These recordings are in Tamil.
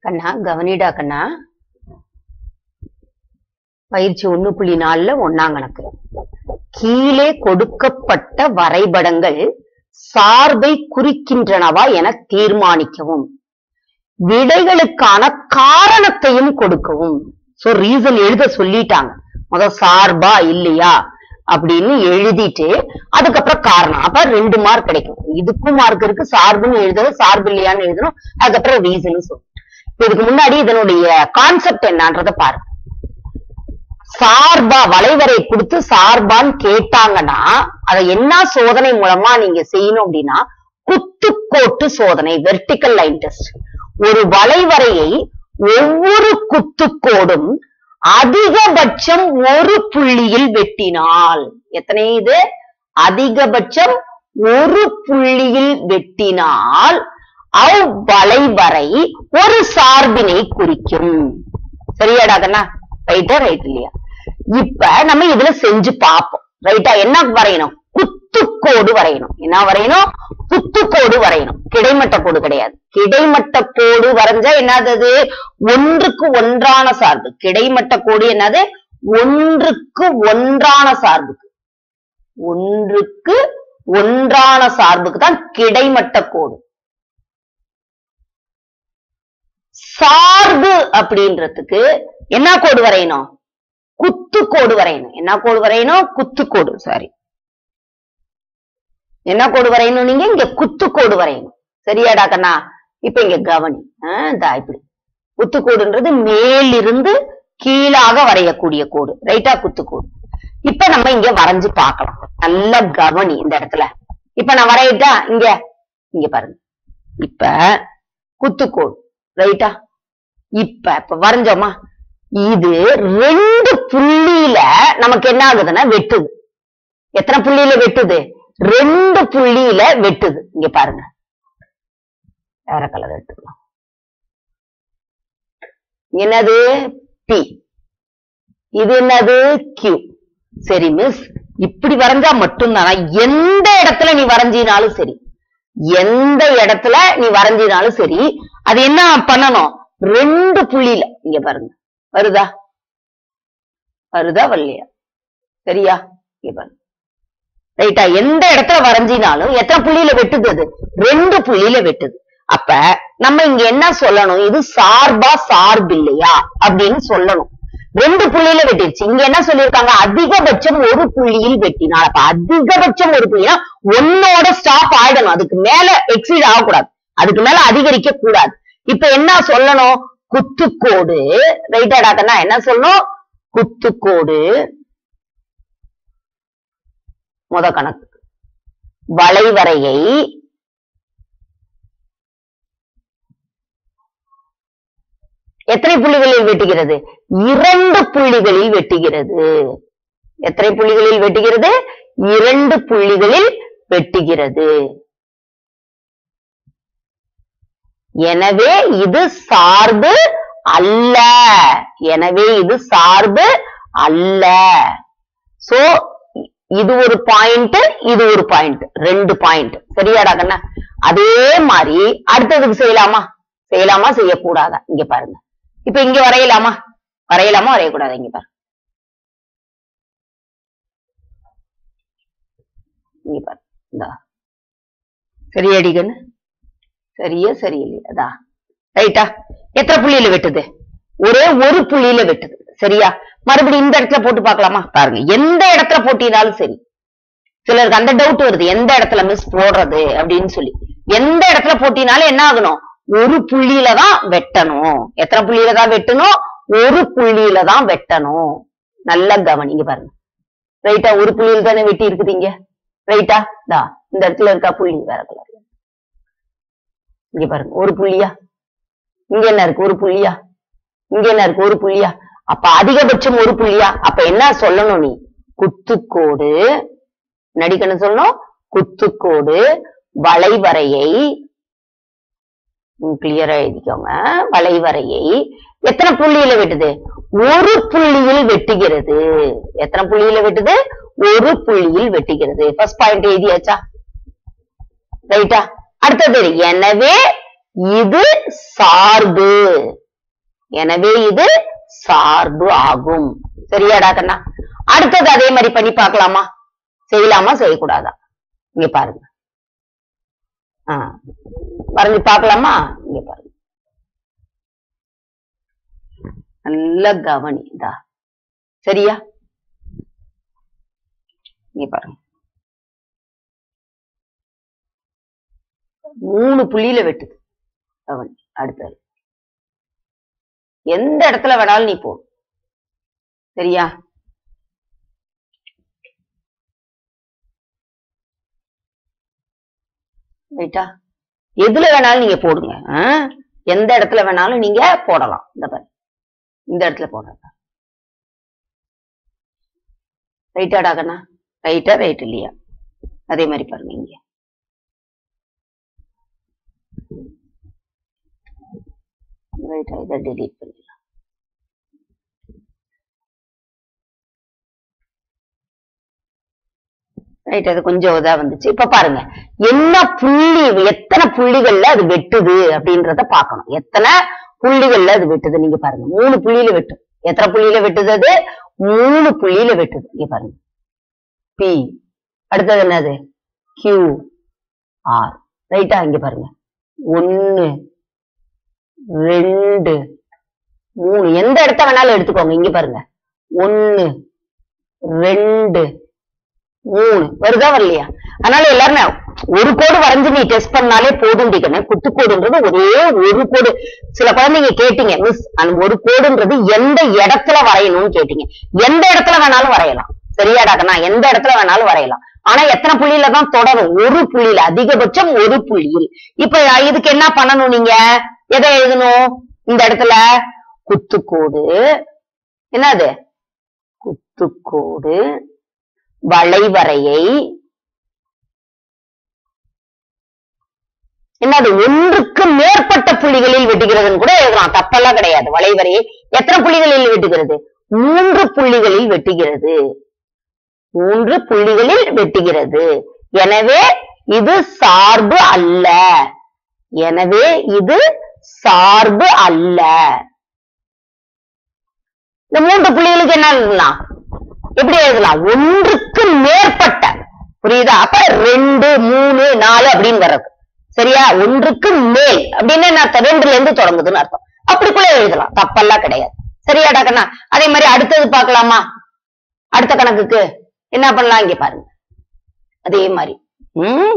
கண்ணா கவனிடா கண்ணா பயிற்சி ஒண்ணு புள்ளி நாலுல ஒண்ணாம் கணக்கு கீழே கொடுக்கப்பட்ட வரைபடங்கள் சார்பை குறிக்கின்றனவா என தீர்மானிக்கவும் விடைகளுக்கான காரணத்தையும் கொடுக்கவும் சோ ரீசன் எழுத சொல்லிட்டாங்க முத சார்பா இல்லையா அப்படின்னு எழுதிட்டு அதுக்கப்புறம் காரணம் அப்ப ரெண்டு மார்க் கிடைக்கும் இதுக்கும் மார்க் இருக்கு சார்புன்னு எழுதணும் சார்பு இல்லையான்னு எழுதணும் அதுக்கப்புறம் ரீசன் சொல்லணும் இப்ப இதுக்கு முன்னாடி இதனுடைய கான்செப்ட் என்னன்றத பாருங்க சார்பா வளைவரை கொடுத்து சார்பான்னு கேட்டாங்கன்னா அதை என்ன சோதனை மூலமா நீங்க செய்யணும் அப்படின்னா குத்துக்கோட்டு சோதனை வெர்டிக்கல் லைன் டெஸ்ட் ஒரு வளைவரையை ஒவ்வொரு குத்துக்கோடும் அதிகபட்சம் ஒரு புள்ளியில் வெட்டினால் எத்தனை இது அதிகபட்சம் ஒரு புள்ளியில் வெட்டினால் அவ்வளைவரை ஒரு சார்பினை குறிக்கும் சரியாடா கண்ணா ரைட்டா ரைட் இல்லையா இப்ப நம்ம இதுல செஞ்சு பார்ப்போம் ரைட்டா என்ன வரையணும் குத்துக்கோடு வரையணும் என்ன வரையணும் குத்துக்கோடு வரையணும் கிடைமட்ட கோடு கிடையாது கிடைமட்ட கோடு வரைஞ்சா என்னது ஒன்றுக்கு ஒன்றான சார்பு கிடைமட்ட கோடு என்னது ஒன்றுக்கு ஒன்றான சார்புக்கு ஒன்றுக்கு ஒன்றான சார்புக்கு தான் கிடைமட்ட கோடு சார்பு அப்படின்றதுக்கு என்ன கோடு வரையணும் குத்து கோடு வரையணும் என்ன கோடு வரையணும் குத்து கோடு சாரி என்ன கோடு வரையணும் நீங்க இங்க குத்து கோடு வரையணும் சரியாடா கண்ணா இப்ப இங்க கவனி ஆஹ் இந்தா இப்படி குத்து கோடுன்றது மேலிருந்து கீழாக வரையக்கூடிய கோடு ரைட்டா குத்து கோடு இப்ப நம்ம இங்க வரைஞ்சு பார்க்கலாம் நல்ல கவனி இந்த இடத்துல இப்ப நான் வரையிட்டா இங்க இங்க பாருங்க இப்ப குத்துக்கோடு ரைட்டா இப்ப இப்ப வரைஞ்சோமா இது ரெண்டு புள்ளியில நமக்கு என்ன ஆகுதுன்னா வெட்டுது எத்தனை புள்ளியில வெட்டுது ரெண்டு புள்ளியில வெட்டுது இங்க பாருங்க வேற கலர் எடுத்துக்கலாம் என்னது பி இது என்னது கியூ சரி மிஸ் இப்படி வரைஞ்சா மட்டும்தானா எந்த இடத்துல நீ வரைஞ்சினாலும் சரி எந்த இடத்துல நீ வரைஞ்சினாலும் சரி அது என்ன பண்ணணும் ரெண்டு புள்ளியில இங்க பாருங்க வருதா வருதா வரலையா சரியா இங்க பாருங்க ரைட்டா எந்த இடத்துல வரைஞ்சினாலும் எத்தனை புள்ளியில வெட்டுது அது ரெண்டு புள்ளியில வெட்டுது அப்ப நம்ம இங்க என்ன சொல்லணும் இது சார்பா சார்பு இல்லையா அப்படின்னு சொல்லணும் ரெண்டு புள்ளியில வெட்டிருச்சு இங்க என்ன சொல்லியிருக்காங்க அதிகபட்சம் ஒரு புள்ளியில் வெட்டினால் அப்ப அதிகபட்சம் ஒரு புள்ளினா ஒன்னோட ஸ்டாப் ஆயிடணும் அதுக்கு மேல எக்ஸீட் ஆகக்கூடாது அதுக்கு மேல அதிகரிக்க கூடாது இப்ப என்ன சொல்லணும் குத்துக்கோடு ரைட்டாடா கண்ணா என்ன சொல்லணும் குத்துக்கோடு முத கணக்கு வளைவரையை எத்தனை புள்ளிகளில் வெட்டுகிறது இரண்டு புள்ளிகளில் வெட்டுகிறது எத்தனை புள்ளிகளில் வெட்டுகிறது இரண்டு புள்ளிகளில் வெட்டுகிறது எனவே இது சார்பு அல்ல எனவே இது சார்பு அல்ல சோ இது ஒரு பாயிண்ட் இது ஒரு பாயிண்ட் ரெண்டு பாயிண்ட் சரியாடா கண்ணா அதே மாதிரி அடுத்ததுக்கு செய்யலாமா செய்யலாமா செய்யக்கூடாதா இங்க பாருங்க இப்ப இங்க வரையலாமா வரையலாமா வரையக்கூடாதா இங்க பாருங்க இங்க பாருங்க இந்தா சரியாடி கண்ணு சரியா சரியில்லையா அதா ரைட்டா எத்தனை புள்ளியில வெட்டுது ஒரே ஒரு புள்ளியில வெட்டுது சரியா மறுபடியும் இந்த இடத்துல போட்டு பார்க்கலாமா பாருங்க எந்த இடத்துல போட்டினாலும் சரி சிலருக்கு அந்த டவுட் வருது எந்த இடத்துல மிஸ் போடுறது அப்படின்னு சொல்லி எந்த இடத்துல போட்டினாலும் என்ன ஆகணும் ஒரு புள்ளியில தான் வெட்டணும் எத்தனை புள்ளியில தான் வெட்டணும் ஒரு புள்ளியில தான் வெட்டணும் நல்ல கவனிங்க பாருங்க ரைட்டா ஒரு புள்ளியில தானே வெட்டி இருக்குது இங்க ரைட்டா தா இந்த இடத்துல இருக்கா புள்ளி வேற கலர் இங்க பாருங்க ஒரு புள்ளியா இங்க என்ன இருக்கு ஒரு புள்ளியா இங்க என்ன இருக்கு ஒரு புள்ளியா அப்ப அதிகபட்சம் ஒரு புள்ளியா அப்ப என்ன சொல்லணும் நீ குத்துக்கோடு நடிக்கணும் சொல்லணும் குத்துக்கோடு வளைவரையை கிளியரா எழுதிக்கோங்க வளைவரையை எத்தனை புள்ளியில வெட்டுது ஒரு புள்ளியில் வெட்டுகிறது எத்தனை புள்ளியில வெட்டுது ஒரு புள்ளியில் வெட்டுகிறது ஃபர்ஸ்ட் பாயிண்ட் எழுதியாச்சா ரைட்டா அடுத்தது எனவே இது சார்பு எனவே இது சார்பு ஆகும் சரியாடா கண்ணா அடுத்தது அதே மாதிரி பண்ணி பார்க்கலாமா செய்யலாமா செய்யக்கூடாதா இங்க பாருங்க ஆ வரைஞ்சு பார்க்கலாமா இங்க பாருங்க நல்ல கவனி இதா சரியா இங்க பாருங்க மூணு புள்ளியில வெட்டுது கவனி அடுத்தது எந்த இடத்துல வேணாலும் நீ போ சரியா ரைட்டா எதுல வேணாலும் நீங்க போடுங்க ஆ? எந்த இடத்துல வேணாலும் நீங்க போடலாம் இந்த பாரு இந்த இடத்துல போடுறதா ரைட்டாடா கண்ணா ரைட்டா ரைட் இல்லையா அதே மாதிரி பாருங்க இங்க ரைட்டா இதை டெலீட் பண்ணிடலாம் ரைட் அது கொஞ்சம் இதா வந்துச்சு இப்ப பாருங்க என்ன புள்ளி எத்தனை புள்ளிகள்ல அது வெட்டுது அப்படின்றத பார்க்கணும் எத்தனை புள்ளிகள்ல அது வெட்டுது நீங்க பாருங்க மூணு புள்ளியில வெட்டும் எத்தனை புள்ளியில வெட்டுது அது மூணு புள்ளியில வெட்டுது இங்க பாருங்க பி அடுத்தது என்னது கியூ ஆர் ரைட்டா இங்க பாருங்க ஒன்னு ரெண்டு மூணு எந்த இடத்த வேணாலும் எடுத்துக்கோங்க இங்க பாருங்க ஒன்னு ரெண்டு மூணு வருதா வரலையா அதனால எல்லாருமே ஒரு கோடு வரைஞ்சு நீ டெஸ்ட் பண்ணாலே போதும் டிக்கணும் குத்துக்கோடுன்றது ஒரே ஒரு கோடு சில குழந்தைங்க கேட்டீங்க மிஸ் அந்த ஒரு கோடுன்றது எந்த இடத்துல வரையணும்னு கேட்டீங்க எந்த இடத்துல வேணாலும் வரையலாம் சரியாடாக்கண்ணா எந்த இடத்துல வேணாலும் வரையலாம் ஆனா எத்தனை புள்ளியில தான் தொடரும் ஒரு புள்ளியில அதிகபட்சம் ஒரு புள்ளியில் இப்ப இதுக்கு என்ன பண்ணணும் நீங்க எதை எழுதணும் இந்த இடத்துல குத்துக்கோடு என்னது குத்துக்கோடு வளைவரையை என்னது ஒன்றுக்கு மேற்பட்ட புள்ளிகளில் வெட்டுகிறதுன்னு கூட எழுதலாம் தப்பெல்லாம் கிடையாது வளைவரையை எத்தனை புள்ளிகளில் வெட்டுகிறது மூன்று புள்ளிகளில் வெட்டுகிறது மூன்று புள்ளிகளில் வெட்டுகிறது எனவே இது சார்பு அல்ல எனவே இது சார்பு அல்ல இந்த மூன்று புள்ளிகளுக்கு என்ன எழுதலாம் எப்படி எழுதலாம் ஒன்றுக்கு மேற்பட்ட புரியுதா அப்ப ரெண்டு மூணு நாலு அப்படின்னு வர்றது சரியா ஒன்றுக்கு மேல் அப்படின்னு என்ன அர்த்தம் ரெண்டுல இருந்து தொடங்குதுன்னு அர்த்தம் அப்படிக்குள்ள எழுதலாம் தப்பெல்லாம் கிடையாது சரியாடா கண்ணா அதே மாதிரி அடுத்தது பார்க்கலாமா அடுத்த கணக்குக்கு என்ன பண்ணலாம் இங்க பாருங்க அதே மாதிரி ம்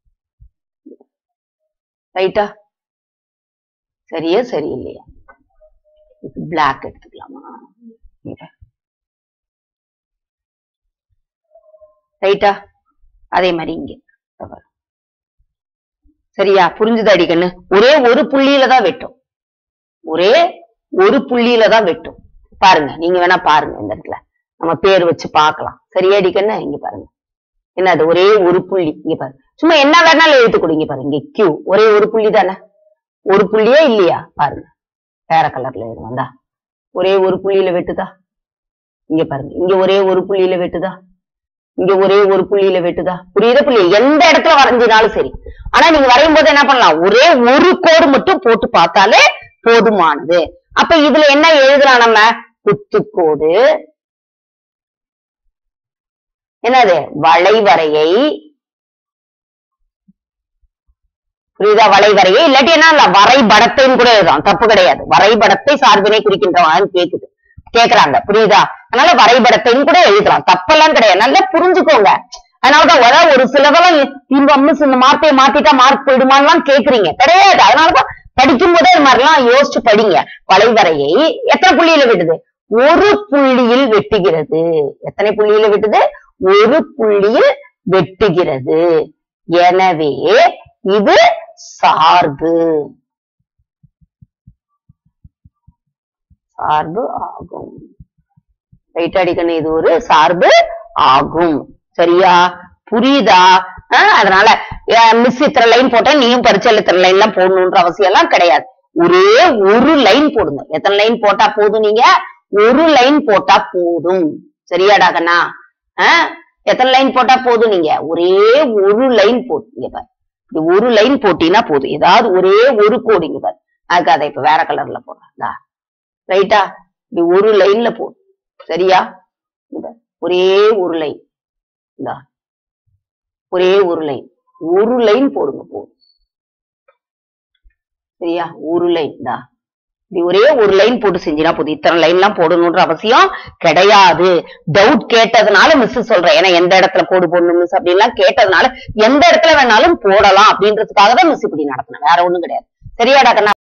ரைட்டா சரியா சரி இல்லையா பிளாக் எடுத்துக்கலாமா இங்க. ரைட்டா அதே மாதிரி இங்க இதோ பாரு. சரியா புரிஞ்சுதா அடிக்கண்ணு ஒரே ஒரு புள்ளியில தான் வெட்டும் ஒரே ஒரு புள்ளியில தான் வெட்டும் பாருங்க நீங்க வேணா பாருங்க இந்த இடத்துல நம்ம பேர் வச்சு பார்க்கலாம் சரியா அடிக்கண்ணு இங்க பாருங்க என்னது ஒரே ஒரு புள்ளி இங்க பாருங்க சும்மா என்ன வேணாலும் எழுத்து கொடுங்க பாருங்க இங்க கியூ ஒரே ஒரு புள்ளி தானே ஒரு புள்ளியே இல்லையா பாருங்க வேற கலர்ல எழுதுவாண்டா ஒரே ஒரு புள்ளியில வெட்டுதா இங்க பாருங்க இங்க ஒரே ஒரு புள்ளியில வெட்டுதா இங்க ஒரே ஒரு புள்ளியில வெட்டுதா புரியுத புள்ளி எந்த இடத்துல வரைஞ்சினாலும் சரி ஆனா நீங்க வரையும் போது என்ன பண்ணலாம் ஒரே ஒரு கோடு மட்டும் போட்டு பார்த்தாலே போதுமானது அப்ப இதுல என்ன எழுதலாம் நம்ம குத்துக்கோடு என்னது வளைவரையை புரியுதா வளைவரையை இல்லாட்டி என்ன வரைபடத்தையும் கூட எழுதலாம் தப்பு கிடையாது வரைபடத்தை சார்பினை குறிக்கின்றவான்னு கேக்குது கேக்குறாங்க புரியுதா அதனால வரைபடத்தையும் கூட எழுதலாம் தப்பெல்லாம் கிடையாது நல்லா புரிஞ்சுக்கோங்க அதனாலதான் அதாவது ஒரு சிலதெல்லாம் இந்த மிஸ் இந்த மார்க்கை மாத்திட்டா மார்க் போயிடுமான்லாம் கேக்குறீங்க கிடையாது அதனாலதான் படிக்கும் போதே இது மாதிரிலாம் யோசிச்சு படிங்க வளைவரையை எத்தனை புள்ளியில வெட்டுது ஒரு புள்ளியில் வெட்டுகிறது எத்தனை புள்ளியில வெட்டுது ஒரு புள்ளியில் வெட்டுகிறது எனவே இது சார்பு சார்பு ஆகும் ரைட் அடிக்கணும் இது ஒரு சார்பு ஆகும் சரியா புரியுதா ஆஹ் அதனால மிஸ் இத்தனை லைன் போட்டா நீயும் பரிச்சல் இத்தனை லைன் எல்லாம் போடணுன்ற அவசியம் எல்லாம் கிடையாது ஒரே ஒரு லைன் போடுங்க எத்தனை லைன் போட்டா போதும் நீங்க ஒரு லைன் போட்டா போதும் சரியாடா கண்ணா ஆஹ் எத்தனை லைன் போட்டா போதும் நீங்க ஒரே ஒரு லைன் போட்டுங்க பாரு இப்படி ஒரு லைன் போட்டீங்கன்னா போதும் ஏதாவது ஒரே ஒரு கோடு இங்க பாரு அதுக்கு அதை இப்ப வேற கலர்ல போடுறா ரைட்டா இப்படி ஒரு லைன்ல போ சரியா இந்த ஒரே ஒரு லைன் இந்தா ஒரே ஒரு லைன் ஒரு லைன் போடுங்க போதும் சரியா ஒரு லைன் இந்தா இப்படி ஒரே ஒரு லைன் போட்டு செஞ்சினா போதும் இத்தனை லைன் எல்லாம் போடணும்ன்ற அவசியம் கிடையாது டவுட் கேட்டதுனால மிஸ் சொல்றேன் ஏன்னா எந்த இடத்துல கோடு போடணும் மிஸ் அப்படின்லாம் கேட்டதுனால எந்த இடத்துல வேணாலும் போடலாம் அப்படின்றதுக்காக தான் மிஸ் இப்படி நடத்தினேன் வேற ஒண்ணும் கிடையாது சரியாடா கண்ணா